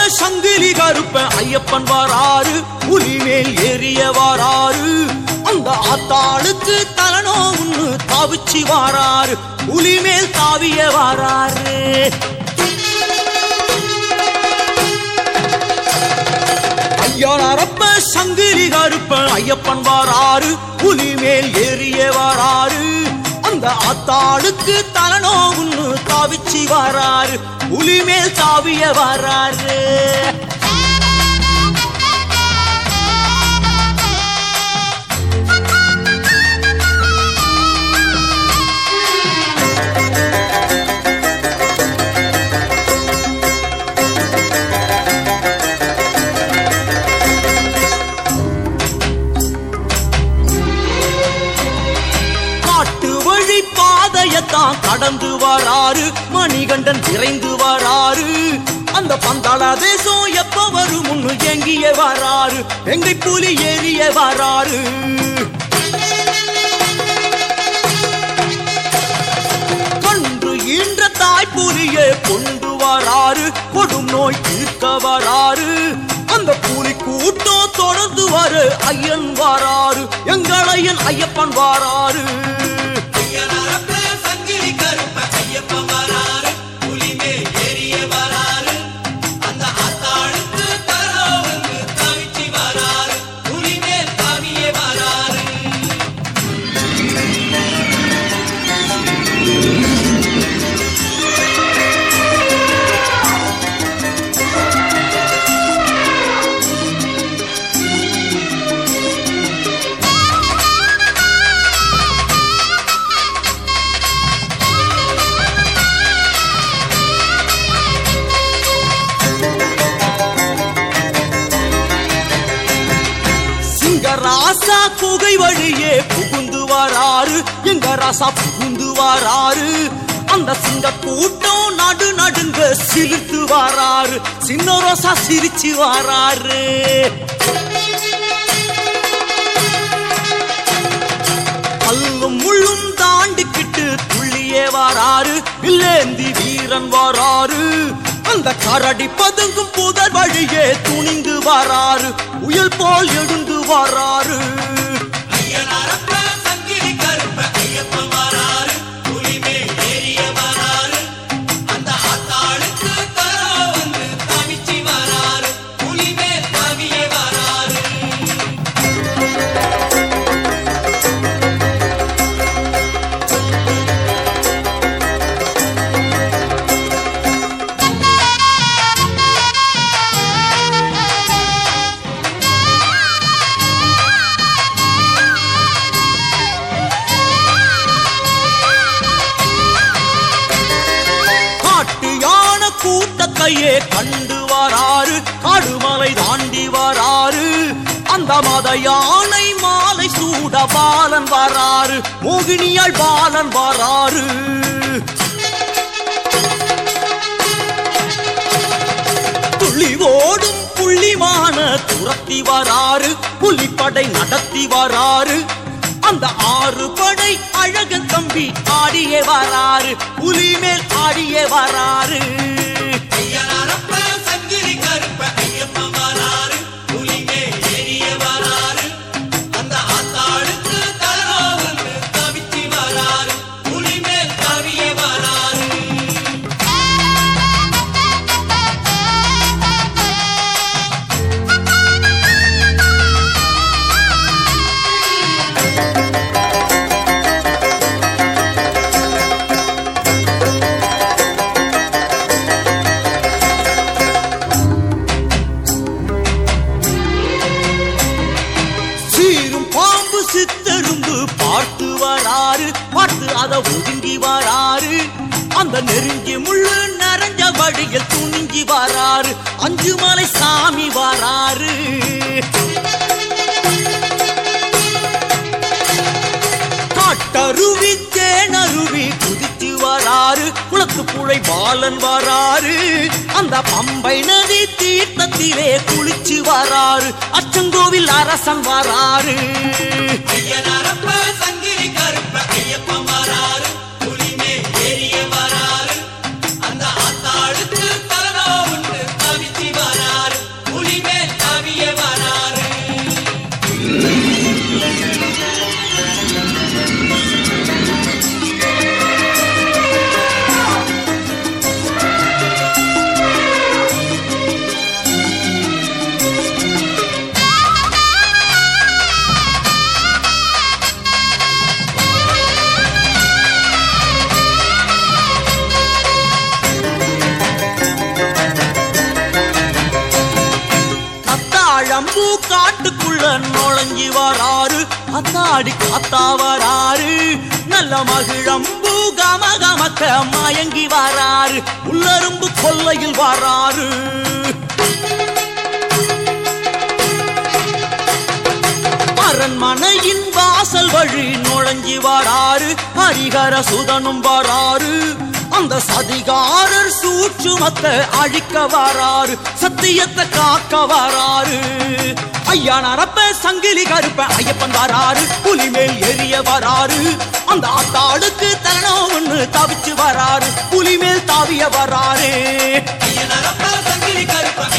சங்கிலி கருப்ப ஐயப்பன் வாராரு புலி மேல் ஏறிய வாராரு அந்த ஆத்தாளுக்கு தலனோன்னு தாவிச்சு வாராரு புலி மேல் தாவிய வாராரு ஐயாரப்ப சங்கிலி கருப்ப ஐயப்பன் வாராரு புலி மேல் ஏறிய வாராரு அந்த ஆத்தாளுக்கு தலனோன்னு தாவிச்சு வாராரு புலி மேல் தாவிய வாராரு காட்டு வழி பாதையத்தான் கடந்து வராரு மணிகண்டன் விரைந்து வராரு அந்த பந்தாள தேசம் எப்ப வரும் முன்னு எங்கிய வராரு எங்கை புலி ஏறிய வராரு கன்று ஈன்ற தாய் புலியை கொண்டு வராரு கொடும் நோய் தீர்க்க வராரு அந்த புலி கூட்டம் தொடர்ந்து வர ஐயன் வாராரு எங்கள் ஐயன் ஐயப்பன் வாராரு ஐயனாரப்ப சங்கிலி கருப்ப ஐயப்பன் வராரு புலிமே ஏறிய வராரு அந்த ஆத்தாளுக்கு தரோவுக்கு தவிச்சு வராரு புலிமே தாவியே வராரு சிங்க ராசா குகை வழியே புகுந்து வராரு எங்க ராசா புகுந்து வராரு அந்த சிங்க கூட்டம் நடு நடுங்க சிரித்து வராரு சின்ன ரோசா சிரிச்சு வராரு கல்லும் முள்ளும் தாண்டிக்கிட்டு துள்ளியே வராரு வில்லேந்தி வீரன் வராரு அந்த கரடி பதுங்கும் புதர் வழியே துணிந்து வராரு புயல் போல் எழுந்து வராரு ஐயனாரப்ப சங்கிலி கருப்ப ஐயப்பன் வராரு புலிமே ஏறிய வராரு அந்த ஆத்தாளுக்கு தரோவுக்கு தவிச்சு வராரு புலிமே தாவியே வராரு காட்டு யானை கூட்டத்தையே கண்டு வராரு காடுமலை தாண்டி வராரு அந்த மத யானை மாலை சூட பாலன் வராரு மோகினியாள் பாலன் வராரு துள்ளி ஓடும் புள்ளிமான துரத்தி வராரு புலிப்படை நடத்தி வராரு அந்த ஆறு படை அழகன் தம்பி ஆடியே வராரு புலி மேல் ஆடியே வராரு ஐயனாரப்ப சங்கிலி கருப்ப ஐயப்பன் வராரு புலிமே ஏறிய வராரு அந்த ஆத்தாளுக்கு தரோவுக்கு தவிச்சு வராரு புலிமே தாவியே வராரு சீரும் பாம்பு சித்தெரும்பு பார்த்து வராரு பார்த்து அத ஒதுங்கி வராரு அந்த நெருங்கி முள்ளு நரஞ்ச வழியில் துணிஞ்சி வராரு அஞ்சு மலை சாமி வராரு காட்டருவி தேனருவி குதிச்சு வராரு குளத்து புழை பாலன் வராரு அந்த பம்பை நதி தீர்த்தத்திலே குளிச்சு வராரு அச்சங்கோவில் அரசன் வராரு ஐயனாரப்ப சங்கிலி கருப்ப ஐயப்பன் வராரு புலிமே ஏறிய வராரு அந்த ஆத்தாளுக்கு தரோவுக்கு தவிச்சு வராரு ஆடி காத்தா வராரு நல்ல மகிழம்பு கம கமக்க மயங்கி வராரு உள்ளரும்பு கொல்லையில் வராரு அரண்மனையின் வாசல் வழி நுழைஞ்சி வராரு ஹரிஹர சுதனும் வராரு அந்த சதிகாரர் சூட்சுமத்தை அழிக்க வராரு சத்தியத்தை காக்க வராரு ஐயா நரப்ப சங்கிலி கருப்ப ஐயப்பன் வராரு புலிமேல் எரிய வராரு அந்த ஆத்தாளுக்கு தரணம் ஒண்ணு தவிச்சு வராரு புலிமேல் தாவிய வராரு ஐயனாரப்ப சங்கிலி கருப்ப